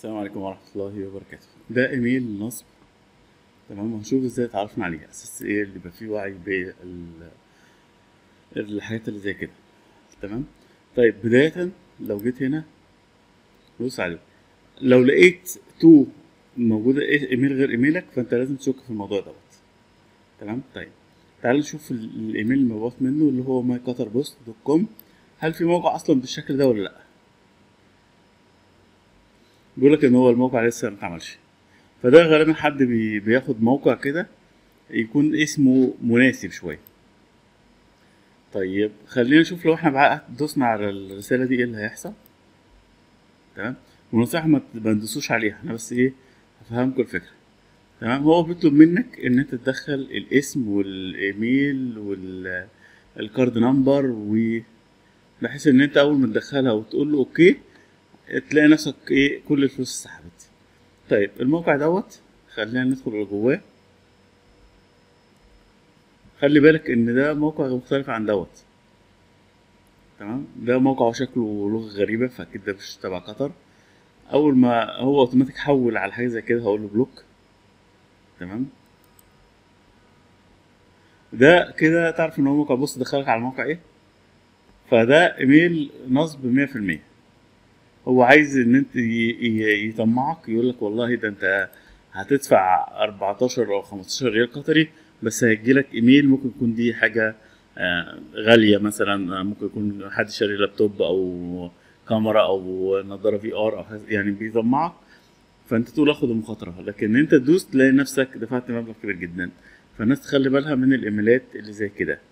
السلام عليكم ورحمة الله وبركاته ده ايميل نصب تمام هنشوف ازاي اتعرفنا عليه اساس ايه اللي يبقى فيه وعي بالحاجات اللي زي كده تمام طيب بداية لو جيت هنا بص عليه لو لقيت تو موجودة إيه- ايميل غير ايميلك فانت لازم تشك في الموضوع دوت تمام طيب تعال نشوف ال- الايميل المبعوث منه اللي هو ماي قطر بوست دوت كوم هل في موقع اصلا بالشكل ده ولا لا بيقول لك ان هو الموقع لسه ما اتعملش فده غالبا حد بي بياخد موقع كده يكون اسمه مناسب شويه طيب خلينا نشوف لو احنا بقى دوسنا على الرساله دي ايه اللي هيحصل تمام ونصيحة ما ت- ما تدوسوش عليها انا بس ايه هفهمكم الفكره تمام هو بيطلب منك ان انت تدخل الاسم والايميل والكارد نمبر و بحيث ان انت اول ما تدخلها وتقول له اوكي تلاقي نفسك ايه كل الفلوس اتسحبت طيب الموقع دوت خلينا ندخل جواه خلي بالك ان ده موقع مختلف عن دوت تمام ده موقع شكله لغة غريبة فاكيد ده مش تبع قطر اول ما هو اوتوماتيك حول على حاجة زي كده هقول له بلوك تمام ده كده تعرف ان هو موقع بص دخلك على الموقع ايه فده ايميل نصب مية في المية هو عايز ان انت ي- ي- يطمعك يقول لك والله ده انت هتدفع 14 او 15 ريال قطري بس هيجيلك ايميل ممكن يكون دي حاجه آه، غاليه مثلا آه، ممكن يكون حد شاري لابتوب او كاميرا او نظاره في ار او حاجة يعني بيطمعك فانت تقول اخد المخاطره لكن انت تدوس تلاقي نفسك دفعت مبلغ كبير جدا فالناس تخلي بالها من الايميلات اللي زي كده